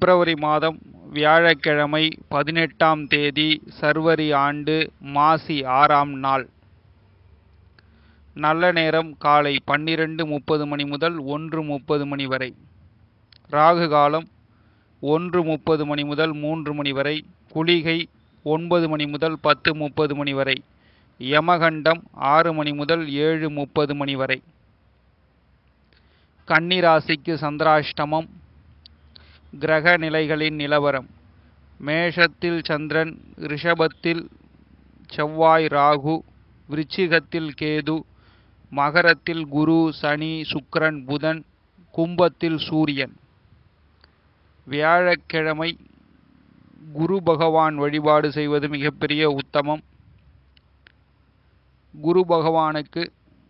பிப்ரவரி மாதம் வியாழக்கிழமை பதினெட்டாம் தேதி சர்வரி ஆண்டு மாசி ஆறாம் நாள் நல்ல நேரம் காலை பன்னிரண்டு முப்பது மணி முதல் ஒன்று முப்பது மணி வரை ராகு காலம் ஒன்று முப்பது மணி முதல் மூன்று மணி வரை குளிகை ஒன்பது மணி முதல் பத்து முப்பது மணி வரை யமகண்டம் ஆறு மணி முதல் ஏழு முப்பது மணி வரை கன்னிராசிக்கு சந்திராஷ்டமம் கிரக நிலைகளின் நிலவரம் மேஷத்தில் சந்திரன் ரிஷபத்தில் செவ்வாய் ராகு விருச்சிகத்தில் கேது மகரத்தில் குரு சனி சுக்கிரன் புதன் கும்பத்தில் சூரியன் வியாழக்கிழமை குரு பகவான் வழிபாடு செய்வது மிகப்பெரிய உத்தமம் குரு பகவானுக்கு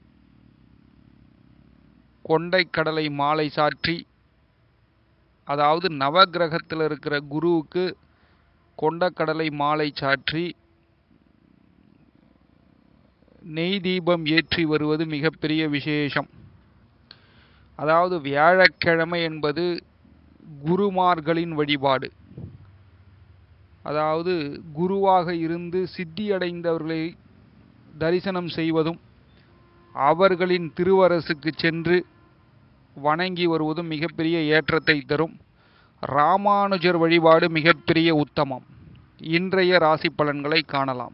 கொண்டைக்கடலை மாலை சாற்றி அதாவது நவகிரகத்தில் இருக்கிற குருவுக்கு கொண்டக்கடலை மாலை சாற்றி நெய் தீபம் ஏற்றி வருவது மிகப்பெரிய விசேஷம் அதாவது வியாழக்கிழமை என்பது குருமார்களின் வழிபாடு அதாவது குருவாக இருந்து சித்தியடைந்தவர்களை தரிசனம் செய்வதும் அவர்களின் திருவரசுக்கு சென்று வணங்கி வருவதும் மிகப்பெரிய ஏற்றத்தை தரும் ராமானுஜர் வழிபாடு மிகப்பெரிய உத்தமம் இன்றைய ராசி பலன்களை காணலாம்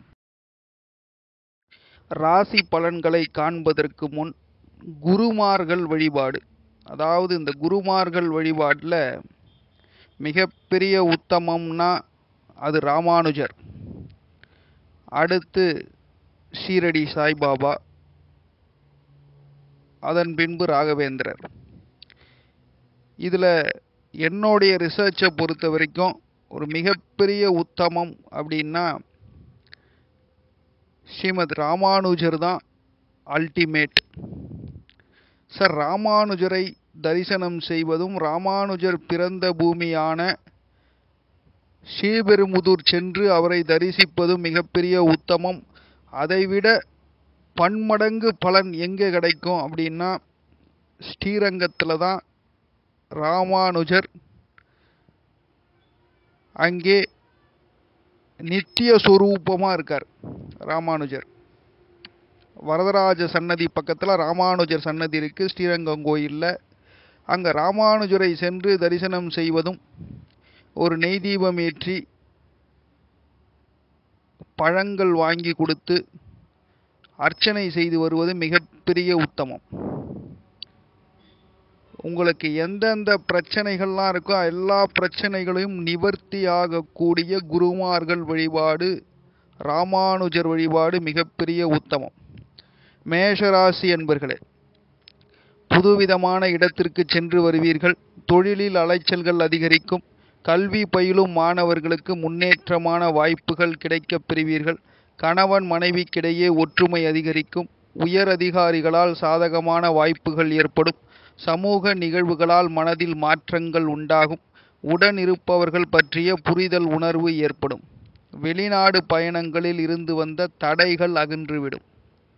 ராசி பலன்களை காண்பதற்கு முன் குருமார்கள் வழிபாடு அதாவது இந்த குருமார்கள் வழிபாட்டில் மிகப்பெரிய உத்தமம்னா அது ராமானுஜர் அடுத்து ஷீரடி சாய்பாபா அதன் பின்பு ராகவேந்திரர் இதில் என்னுடைய ரிசர்ச்சை பொறுத்த வரைக்கும் ஒரு மிகப்பெரிய உத்தமம் அப்படின்னா ஸ்ரீமத் ராமானுஜர் தான் அல்டிமேட் சார் ராமானுஜரை தரிசனம் செய்வதும் ராமானுஜர் பிறந்த பூமியான ஸ்ரீபெருமுதூர் சென்று அவரை தரிசிப்பதும் மிகப்பெரிய உத்தமம் அதைவிட பன்மடங்கு பலன் எங்கே கிடைக்கும் அப்படின்னா ஸ்ரீரங்கத்தில் தான் ராமானுஜர் அங்கே நித்திய சொரூபமாக இருக்கார் ராமானுஜர் வரதராஜ சன்னதி பக்கத்தில் ராமானுஜர் சன்னதி இருக்குது ஸ்ரீரங்கம் கோயிலில் அங்கே ராமானுஜரை சென்று தரிசனம் செய்வதும் ஒரு நெய் தீபம் ஏற்றி பழங்கள் வாங்கி கொடுத்து அர்ச்சனை செய்து வருவது மிகப்பெரிய உத்தமம் உங்களுக்கு எந்தெந்த பிரச்சனைகள்லாம் இருக்கோ எல்லா பிரச்சனைகளையும் நிவர்த்தி ஆகக்கூடிய குருமார்கள் வழிபாடு ராமானுஜர் வழிபாடு மிகப்பெரிய உத்தமம் மேஷராசி என்பர்களே புதுவிதமான இடத்திற்கு சென்று வருவீர்கள் தொழிலில் அலைச்சல்கள் அதிகரிக்கும் கல்வி பயிலும் மாணவர்களுக்கு முன்னேற்றமான வாய்ப்புகள் கிடைக்கப் பெறுவீர்கள் கணவன் மனைவிக்கிடையே ஒற்றுமை அதிகரிக்கும் உயர் அதிகாரிகளால் சாதகமான வாய்ப்புகள் ஏற்படும் சமூக நிகழ்வுகளால் மனதில் மாற்றங்கள் உண்டாகும் உடன் இருப்பவர்கள் பற்றிய புரிதல் உணர்வு ஏற்படும் வெளிநாடு பயணங்களில் இருந்து வந்த தடைகள் அகன்றுவிடும்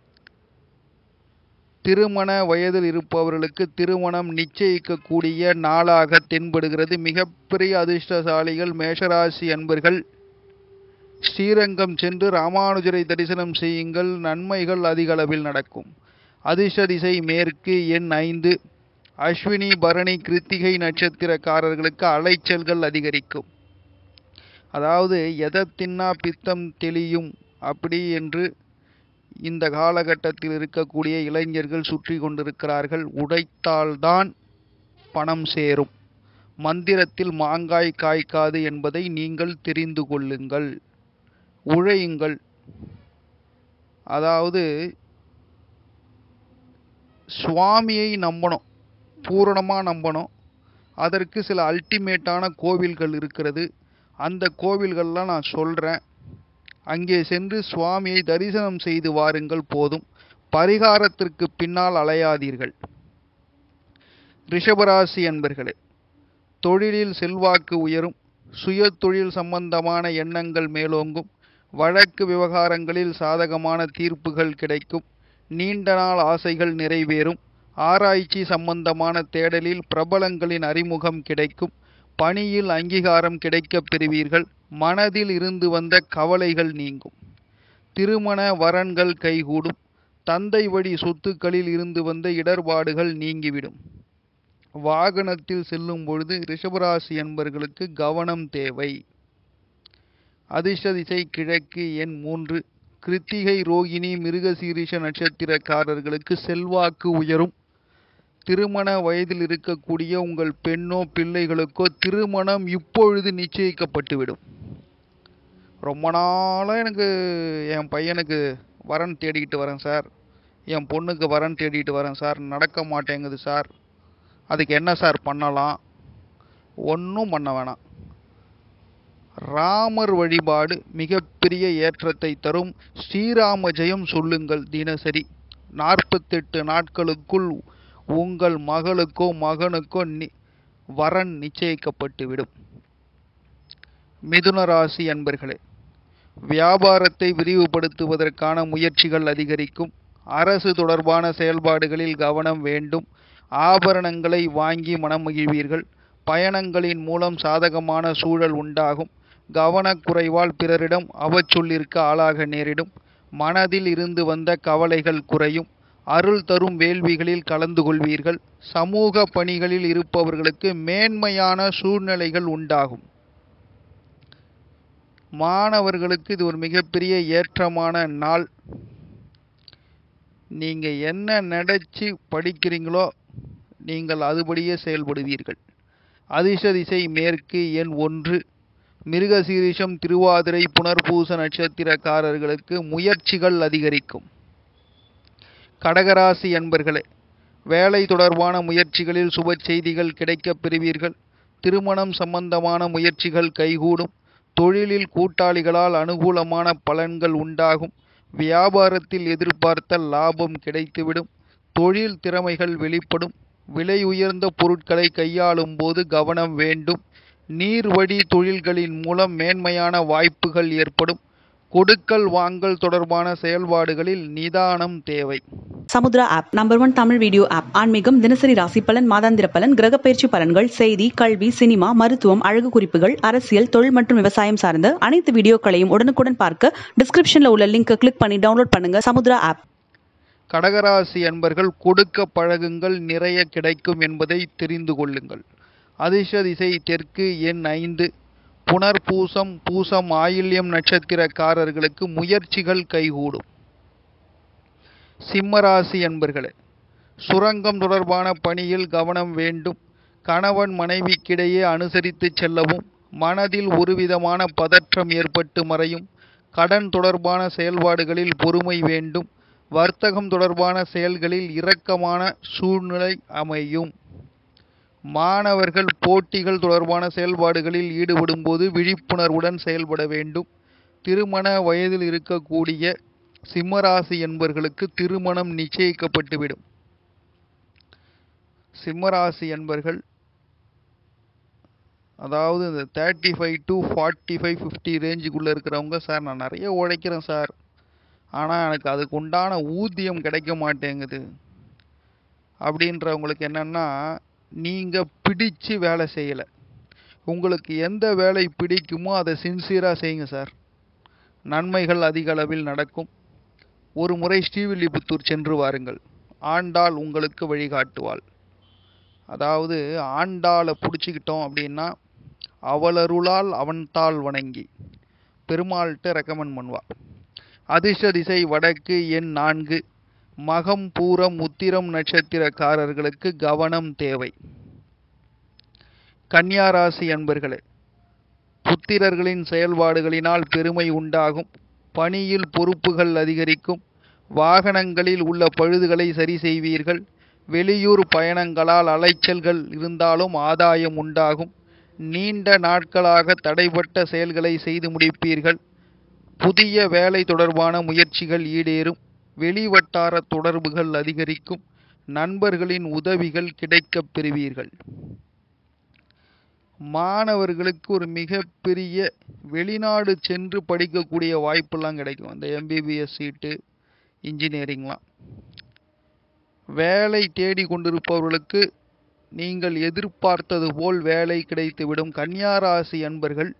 திருமண வயதில் இருப்பவர்களுக்கு திருமணம் நிச்சயிக்கக்கூடிய நாளாக தென்படுகிறது மிகப்பெரிய அதிர்ஷ்டசாலிகள் மேஷராசி அன்பர்கள் ஸ்ரீரங்கம் சென்று ராமானுஜரை தரிசனம் செய்யுங்கள் நன்மைகள் அதிக அளவில் நடக்கும் அதிர்ஷ்ட திசை மேற்கு எண் ஐந்து அஸ்வினி பரணி கிருத்திகை நட்சத்திரக்காரர்களுக்கு அலைச்சல்கள் அதிகரிக்கும் அதாவது எதை தின்னா பித்தம் தெளியும் அப்படி என்று இந்த காலகட்டத்தில் இருக்கக்கூடிய இளைஞர்கள் சுற்றி கொண்டிருக்கிறார்கள் உடைத்தால்தான் பணம் சேரும் மந்திரத்தில் மாங்காய் காய்க்காது என்பதை நீங்கள் தெரிந்து கொள்ளுங்கள் உழையுங்கள் அதாவது சுவாமியை நம்பணும் பூரணமாக நம்பணும் அதற்கு சில அல்டிமேட்டான கோவில்கள் இருக்கிறது அந்த கோவில்கள்லாம் நான் சொல்கிறேன் அங்கே சென்று சுவாமியை தரிசனம் செய்து வாருங்கள் போதும் பரிகாரத்திற்கு பின்னால் அலையாதீர்கள் ரிஷபராசி என்பர்களே தொழிலில் செல்வாக்கு உயரும் சுய தொழில் சம்பந்தமான எண்ணங்கள் மேலோங்கும் வழக்கு விவகாரங்களில் சாதகமான தீர்ப்புகள் கிடைக்கும் நீண்ட நாள் ஆசைகள் நிறைவேறும் ஆராய்ச்சி சம்பந்தமான தேடலில் பிரபலங்களின் அறிமுகம் கிடைக்கும் பணியில் அங்கீகாரம் கிடைக்கப் பெறுவீர்கள் மனதில் இருந்து வந்த கவலைகள் நீங்கும் திருமண வரன்கள் கைகூடும் தந்தை வழி சொத்துக்களில் இருந்து வந்த இடர்பாடுகள் நீங்கிவிடும் வாகனத்தில் செல்லும் பொழுது ரிஷபராசி என்பர்களுக்கு கவனம் தேவை அதிர்ஷ்ட திசை கிழக்கு எண் மூன்று கிருத்திகை ரோகிணி மிருகசீரிஷ நட்சத்திரக்காரர்களுக்கு செல்வாக்கு உயரும் திருமண வயதில் இருக்கக்கூடிய உங்கள் பெண்ணோ பிள்ளைகளுக்கோ திருமணம் இப்பொழுது நிச்சயிக்கப்பட்டுவிடும் ரொம்ப நாளாக எனக்கு என் பையனுக்கு வரன் தேடிக்கிட்டு வரேன் சார் என் பொண்ணுக்கு வரன் தேடிட்டு வரேன் சார் நடக்க மாட்டேங்குது சார் அதுக்கு என்ன சார் பண்ணலாம் ஒன்றும் பண்ண வேணாம் ராமர் வழிபாடு மிகப்பெரிய ஏற்றத்தை தரும் ஸ்ரீராம ஜெயம் சொல்லுங்கள் தினசரி நாற்பத்தெட்டு நாட்களுக்குள் உங்கள் மகளுக்கோ மகனுக்கோ நி வரன் நிச்சயிக்கப்பட்டுவிடும் மிதுன ராசி அன்பர்களே வியாபாரத்தை விரிவுபடுத்துவதற்கான முயற்சிகள் அதிகரிக்கும் அரசு தொடர்பான செயல்பாடுகளில் கவனம் வேண்டும் ஆபரணங்களை வாங்கி மனமகிழ்வீர்கள் பயணங்களின் மூலம் சாதகமான சூழல் உண்டாகும் கவனக்குறைவால் பிறரிடம் அவச்சொல்லிற்கு ஆளாக நேரிடும் மனதில் இருந்து வந்த கவலைகள் குறையும் அருள் தரும் வேள்விகளில் கலந்து கொள்வீர்கள் சமூக பணிகளில் இருப்பவர்களுக்கு மேன்மையான சூழ்நிலைகள் உண்டாகும் மாணவர்களுக்கு இது ஒரு மிகப்பெரிய ஏற்றமான நாள் நீங்கள் என்ன நினச்சி படிக்கிறீங்களோ நீங்கள் அதுபடியே செயல்படுவீர்கள் அதிர்ஷ்ட திசை மேற்கு எண் ஒன்று மிருகசீரிஷம் திருவாதிரை புனர்பூச நட்சத்திரக்காரர்களுக்கு முயற்சிகள் அதிகரிக்கும் கடகராசி என்பர்களே வேலை தொடர்பான முயற்சிகளில் சுப செய்திகள் கிடைக்கப் பெறுவீர்கள் திருமணம் சம்பந்தமான முயற்சிகள் கைகூடும் தொழிலில் கூட்டாளிகளால் அனுகூலமான பலன்கள் உண்டாகும் வியாபாரத்தில் எதிர்பார்த்த லாபம் கிடைத்துவிடும் தொழில் திறமைகள் வெளிப்படும் விலை உயர்ந்த பொருட்களை கையாளும் போது கவனம் வேண்டும் நீர்வழி தொழில்களின் மூலம் மேன்மையான வாய்ப்புகள் ஏற்படும் கொடுக்கல் வாங்கல் தொடர்பான செயல்பாடுகளில் நிதானம் தேவை Samudra app number one Tamil video app ஆன்மீகம் தினசரி ராசி பலன் மாதாந்திர பலன் கிரக பயிற்சி பலன்கள் செய்தி கல்வி சினிமா மருத்துவம் அழகு குறிப்புகள் அரசியல் தொழில் மற்றும் விவசாயம் சார்ந்த அனைத்து வீடியோக்களையும் உடனுக்குடன் பார்க்க டிஸ்கிரிப்ஷன்ல உள்ள லிங்கை கிளிக் பண்ணி டவுன்லோட் பண்ணுங்க சமுத்ரா ஆப் கடகராசி அன்பர்கள் கொடுக்க பழகுங்கள் நிறைய கிடைக்கும் என்பதை தெரிந்து கொள்ளுங்கள் அதிர்ஷ்ட திசை தெற்கு எண் ஐந்து புனர்பூசம் பூசம் ஆயில்யம் நட்சத்திரக்காரர்களுக்கு முயற்சிகள் கைகூடும் சிம்மராசி அன்பர்களே சுரங்கம் தொடர்பான பணியில் கவனம் வேண்டும் கணவன் மனைவிக்கிடையே அனுசரித்து செல்லவும் மனதில் ஒருவிதமான பதற்றம் ஏற்பட்டு மறையும் கடன் தொடர்பான செயல்பாடுகளில் பொறுமை வேண்டும் வர்த்தகம் தொடர்பான செயல்களில் இரக்கமான சூழ்நிலை அமையும் மாணவர்கள் போட்டிகள் தொடர்பான செயல்பாடுகளில் ஈடுபடும் போது விழிப்புணர்வுடன் செயல்பட வேண்டும் திருமண வயதில் இருக்கக்கூடிய சிம்மராசி என்பர்களுக்கு திருமணம் நிச்சயிக்கப்பட்டுவிடும் சிம்மராசி என்பர்கள் அதாவது இந்த thirty five to forty five fifty ரேஞ்சுக்குள்ளே இருக்கிறவங்க சார் நான் நிறைய உழைக்கிறேன் சார் ஆனால் எனக்கு அதுக்கு உண்டான ஊதியம் கிடைக்க மாட்டேங்குது அப்படின்றவங்களுக்கு என்னென்னா நீங்கள் பிடிச்சு வேலை செய்யலை உங்களுக்கு எந்த வேலை பிடிக்குமோ அதை சின்சியராக செய்யுங்க சார் நன்மைகள் அதிக அளவில் நடக்கும் ஒரு முறை ஸ்ரீவில்லிபுத்தூர் சென்று வாருங்கள் ஆண்டாள் உங்களுக்கு வழிகாட்டுவாள் அதாவது ஆண்டாளை பிடிச்சிக்கிட்டோம் அப்படின்னா அவளருளால் அவன்தாள் வணங்கி பெருமாள்கிட்ட ரெக்கமெண்ட் பண்ணுவாள் அதிர்ஷ்ட திசை வடக்கு எண் நான்கு மகம் பூரம் உத்திரம் நட்சத்திரக்காரர்களுக்கு கவனம் தேவை கன்னியாராசி அன்பர்களே புத்திரர்களின் செயல்பாடுகளினால் பெருமை உண்டாகும் பணியில் பொறுப்புகள் அதிகரிக்கும் வாகனங்களில் உள்ள பழுதுகளை சரி செய்வீர்கள் வெளியூர் பயணங்களால் அலைச்சல்கள் இருந்தாலும் ஆதாயம் உண்டாகும் நீண்ட நாட்களாக தடைப்பட்ட செயல்களை செய்து முடிப்பீர்கள் புதிய வேலை தொடர்பான முயற்சிகள் ஈடேறும் வெளிவட்டார தொடர்புகள் அதிகரிக்கும் நண்பர்களின் உதவிகள் கிடைக்கப் பெறுவீர்கள் மாணவர்களுக்கு ஒரு மிகப்பெரிய வெளிநாடு சென்று படிக்கக்கூடிய வாய்ப்பெல்லாம் கிடைக்கும் அந்த எம்பிபிஎஸ் சீட்டு இன்ஜினியரிங்லாம் வேலை தேடி கொண்டிருப்பவர்களுக்கு நீங்கள் எதிர்பார்த்தது போல் வேலை கிடைத்துவிடும் கன்னியா ராசி அன்பர்கள்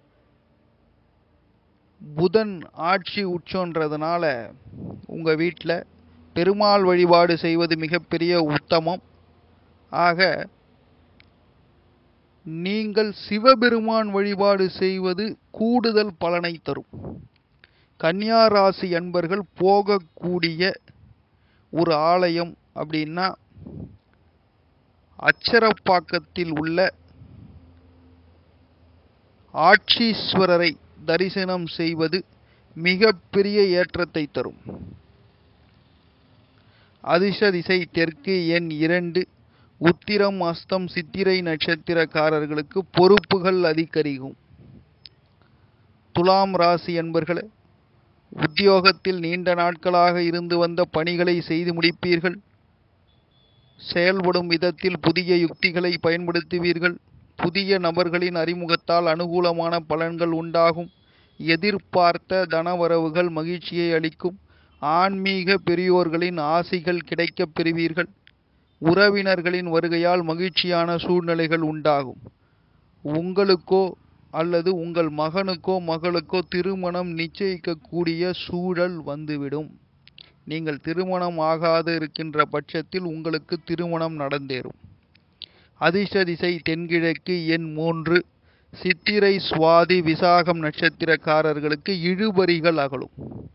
புதன் ஆட்சி உச்சன்றதுனால உங்க வீட்டில் பெருமாள் வழிபாடு செய்வது மிகப்பெரிய உத்தமம் ஆக நீங்கள் சிவபெருமான் வழிபாடு செய்வது கூடுதல் பலனை தரும் கன்னியா ராசி அன்பர்கள் போகக்கூடிய ஒரு ஆலயம் அப்படின்னா அச்சரப்பாக்கத்தில் உள்ள ஆட்சீஸ்வரரை தரிசனம் செய்வது மிகப்பெரிய ஏற்றத்தை தரும் அதிர்ஷ்ட திசை தெற்கு எண் இரண்டு உத்திரம் அஸ்தம் சித்திரை நட்சத்திரக்காரர்களுக்கு பொறுப்புகள் அதிகரிக்கும் துலாம் ராசி என்பர்களே உத்தியோகத்தில் நீண்ட நாட்களாக இருந்து வந்த பணிகளை செய்து முடிப்பீர்கள் செயல்படும் விதத்தில் புதிய யுக்திகளை பயன்படுத்துவீர்கள் புதிய நபர்களின் அறிமுகத்தால் அனுகூலமான பலன்கள் உண்டாகும் எதிர்பார்த்த தனவரவுகள் மகிழ்ச்சியை அளிக்கும் ஆன்மீக பெரியோர்களின் ஆசிகள் கிடைக்கப் பெறுவீர்கள் உறவினர்களின் வருகையால் மகிழ்ச்சியான சூழ்நிலைகள் உண்டாகும் உங்களுக்கோ அல்லது உங்கள் மகனுக்கோ மகளுக்கோ திருமணம் நிச்சயிக்கக்கூடிய சூழல் வந்துவிடும் நீங்கள் திருமணம் ஆகாது இருக்கின்ற பட்சத்தில் உங்களுக்கு திருமணம் நடந்தேறும் அதிர்ஷ்ட திசை தென்கிழக்கு எண் மூன்று சித்திரை சுவாதி விசாகம் நட்சத்திரக்காரர்களுக்கு இழுபறிகள் அகலும்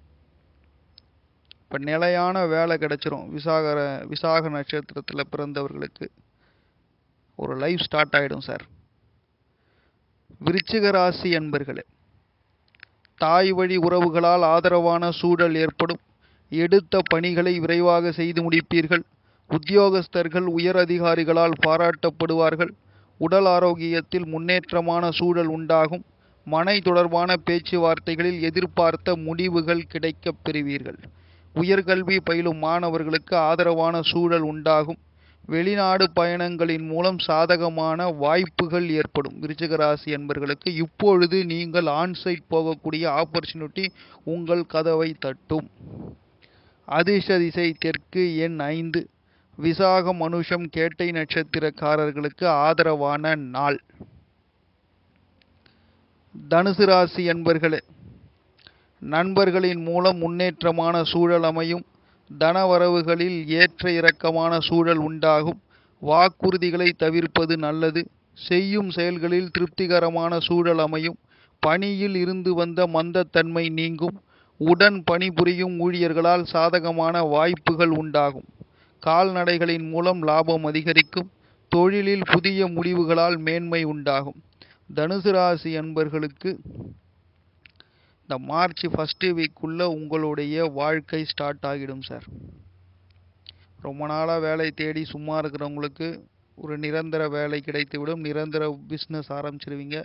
இப்போ நிலையான வேலை கிடைச்சிரும் விசாக விசாக நட்சத்திரத்தில் பிறந்தவர்களுக்கு ஒரு லைஃப் ஸ்டார்ட் ஆகிடும் சார் விருச்சிக ராசி அன்பர்களே தாய் வழி உறவுகளால் ஆதரவான சூழல் ஏற்படும் எடுத்த பணிகளை விரைவாக செய்து முடிப்பீர்கள் உத்தியோகஸ்தர்கள் உயர் அதிகாரிகளால் பாராட்டப்படுவார்கள் உடல் ஆரோக்கியத்தில் முன்னேற்றமான சூழல் உண்டாகும் மனை தொடர்பான பேச்சுவார்த்தைகளில் எதிர்பார்த்த முடிவுகள் கிடைக்கப் பெறுவீர்கள் உயர்கல்வி பயிலும் மாணவர்களுக்கு ஆதரவான சூழல் உண்டாகும் வெளிநாடு பயணங்களின் மூலம் சாதகமான வாய்ப்புகள் ஏற்படும் விருச்சிக ராசி என்பர்களுக்கு இப்பொழுது நீங்கள் ஆன்சைட் போகக்கூடிய ஆப்பர்ச்சுனிட்டி உங்கள் கதவை தட்டும் அதிர்ஷ்ட திசை தெற்கு எண் ஐந்து விசாகம் மனுஷம் கேட்டை நட்சத்திரக்காரர்களுக்கு ஆதரவான நாள் தனுசு ராசி என்பர்களே நண்பர்களின் மூலம் முன்னேற்றமான சூழல் அமையும் தனவரவுகளில் ஏற்ற இறக்கமான சூழல் உண்டாகும் வாக்குறுதிகளை தவிர்ப்பது நல்லது செய்யும் செயல்களில் திருப்திகரமான சூழல் அமையும் பணியில் இருந்து வந்த மந்தத்தன்மை நீங்கும் உடன் பணிபுரியும் ஊழியர்களால் சாதகமான வாய்ப்புகள் உண்டாகும் கால்நடைகளின் மூலம் லாபம் அதிகரிக்கும் தொழிலில் புதிய முடிவுகளால் மேன்மை உண்டாகும் தனுசு ராசி அன்பர்களுக்கு இந்த மார்ச் ஃபஸ்ட்டு வீக்குள்ளே உங்களுடைய வாழ்க்கை ஸ்டார்ட் ஆகிடும் சார் ரொம்ப நாளாக வேலை தேடி சும்மா இருக்கிறவங்களுக்கு ஒரு நிரந்தர வேலை கிடைத்துவிடும் நிரந்தர பிஸ்னஸ் ஆரம்பிச்சிருவீங்க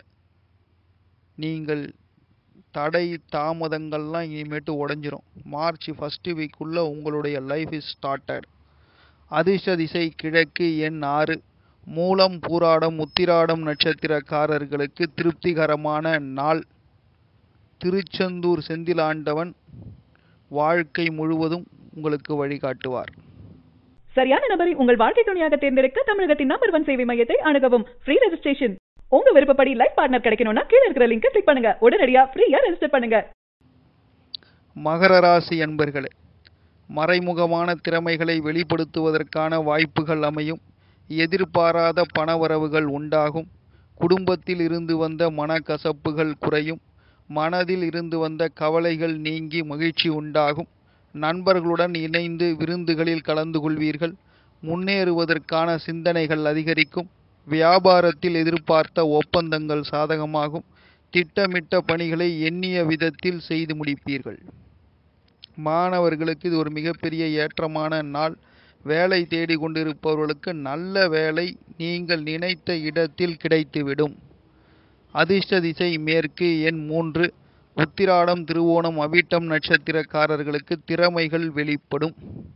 நீங்கள் தடை தாமதங்கள்லாம் இனிமேட்டு உடஞ்சிரும் மார்ச் ஃபஸ்ட்டு வீக்குள்ளே உங்களுடைய லைஃப் இஸ் ஸ்டார்டட் அதிர்ஷ்ட திசை கிழக்கு எண் ஆறு மூலம் பூராடம் உத்திராடம் நட்சத்திரக்காரர்களுக்கு திருப்திகரமான நாள் திருச்செந்தூர் செந்திலாண்டவன் வாழ்க்கை முழுவதும் உங்களுக்கு வழிகாட்டுவார் சரியான நபரை உங்கள் வாழ்க்கை துணையாக தேர்ந்தெடுக்க தமிழகத்தின் நம்பர் ஒன் சேவை மையத்தை அணுகவும் ஃப்ரீ ரெஜிஸ்ட்ரேஷன் உங்க விருப்பப்படி லைஃப் பார்ட்னர் கிடைக்கணும்னா கீழ இருக்கிற லிங்க் கிளிக் பண்ணுங்க உடனடியா ஃப்ரீயா ரெஜிஸ்டர் பண்ணுங்க மகர ராசி அன்பர்களே மறைமுகமான திறமைகளை வெளிப்படுத்துவதற்கான வாய்ப்புகள் அமையும் எதிர்பாராத பணவரவுகள் உண்டாகும் குடும்பத்தில் இருந்து வந்த மனக்கசப்புகள் குறையும் மனதில் இருந்து வந்த கவலைகள் நீங்கி மகிழ்ச்சி உண்டாகும் நண்பர்களுடன் இணைந்து விருந்துகளில் கலந்து கொள்வீர்கள் முன்னேறுவதற்கான சிந்தனைகள் அதிகரிக்கும் வியாபாரத்தில் எதிர்பார்த்த ஒப்பந்தங்கள் சாதகமாகும் திட்டமிட்ட பணிகளை எண்ணிய விதத்தில் செய்து முடிப்பீர்கள் மாணவர்களுக்கு இது ஒரு மிகப்பெரிய ஏற்றமான நாள் வேலை தேடி கொண்டிருப்பவர்களுக்கு நல்ல வேலை நீங்கள் நினைத்த இடத்தில் கிடைத்துவிடும் அதிர்ஷ்ட திசை மேற்கு எண் மூன்று உத்திராடம் திருவோணம் அவிட்டம் நட்சத்திரக்காரர்களுக்கு திறமைகள் வெளிப்படும்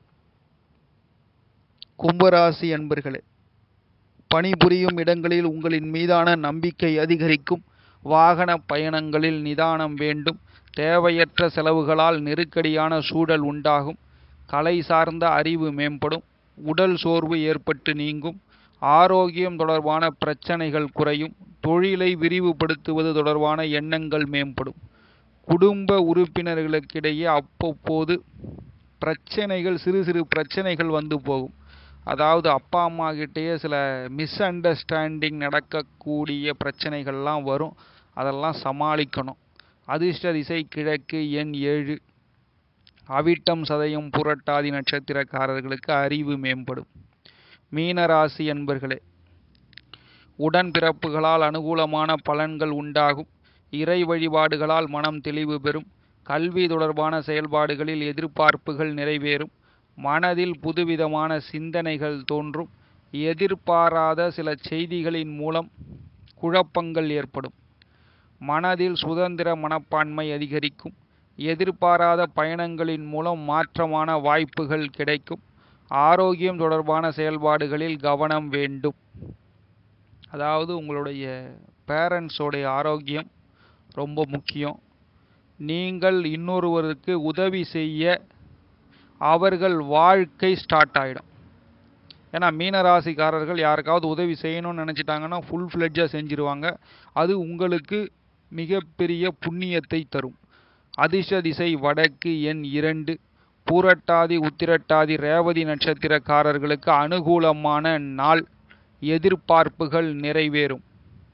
கும்பராசி அன்பர்களே பணிபுரியும் இடங்களில் உங்களின் மீதான நம்பிக்கை அதிகரிக்கும் வாகன பயணங்களில் நிதானம் வேண்டும் தேவையற்ற செலவுகளால் நெருக்கடியான சூழல் உண்டாகும் கலை சார்ந்த அறிவு மேம்படும் உடல் சோர்வு ஏற்பட்டு நீங்கும் ஆரோக்கியம் தொடர்பான பிரச்சனைகள் குறையும் தொழிலை விரிவுபடுத்துவது தொடர்பான எண்ணங்கள் மேம்படும் குடும்ப உறுப்பினர்களுக்கிடையே அவ்வப்போது பிரச்சனைகள் சிறு சிறு பிரச்சனைகள் வந்து போகும் அதாவது அப்பா அம்மா கிட்டேயே சில மிஸ் அண்டர்ஸ்டாண்டிங் நடக்கக்கூடிய பிரச்சனைகள்லாம் வரும் அதெல்லாம் சமாளிக்கணும் அதிர்ஷ்ட திசை கிழக்கு எண் ஏழு அவிட்டம் சதயம் புரட்டாதி நட்சத்திரக்காரர்களுக்கு அறிவு மேம்படும் மீனராசி என்பர்களே உடன்பிறப்புகளால் அனுகூலமான பலன்கள் உண்டாகும் இறை வழிபாடுகளால் மனம் தெளிவு பெறும் கல்வி தொடர்பான செயல்பாடுகளில் எதிர்பார்ப்புகள் நிறைவேறும் மனதில் புதுவிதமான சிந்தனைகள் தோன்றும் எதிர்பாராத சில செய்திகளின் மூலம் குழப்பங்கள் ஏற்படும் மனதில் சுதந்திர மனப்பான்மை அதிகரிக்கும் எதிர்பாராத பயணங்களின் மூலம் மாற்றமான வாய்ப்புகள் கிடைக்கும் ஆரோக்கியம் தொடர்பான செயல்பாடுகளில் கவனம் வேண்டும் அதாவது உங்களுடைய பேரண்ட்ஸோடைய ஆரோக்கியம் ரொம்ப முக்கியம் நீங்கள் இன்னொருவருக்கு உதவி செய்ய அவர்கள் வாழ்க்கை ஸ்டார்ட் ஆகிடும் ஏன்னா மீனராசிக்காரர்கள் யாருக்காவது உதவி செய்யணும்னு நினச்சிட்டாங்கன்னா ஃபுல் ஃப்ளெட்ஜாக செஞ்சிருவாங்க அது உங்களுக்கு மிகப்பெரிய புண்ணியத்தை தரும் அதிர்ஷ்ட திசை வடக்கு எண் இரண்டு பூரட்டாதி உத்திரட்டாதி ரேவதி நட்சத்திரக்காரர்களுக்கு அனுகூலமான நாள் எதிர்பார்ப்புகள் நிறைவேறும்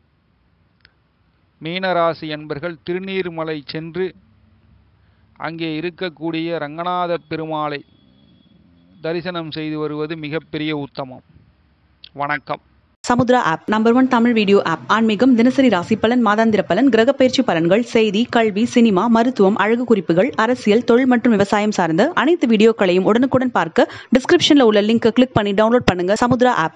மீனராசி என்பர்கள் திருநீர்மலை சென்று அங்கே இருக்கக்கூடிய ரங்கநாத பெருமாளை தரிசனம் செய்து வருவது மிகப்பெரிய உத்தமம் வணக்கம் Samudra app number one Tamil video app ஆன்மீகம் தினசரி ராசி பலன் மாதாந்திர பலன் கிரக பயிற்சி பலன்கள் செய்தி கல்வி சினிமா மருத்துவம் அழகு குறிப்புகள் அரசியல் தொழில் மற்றும் விவசாயம் சார்ந்த அனைத்து வீடியோக்களையும் உடனுக்குடன் பார்க்க டிஸ்கிரிப்ஷன்ல உள்ள லிங்கை கிளிக் பண்ணி டவுன்லோட் பண்ணுங்க சமுத்ரா ஆப்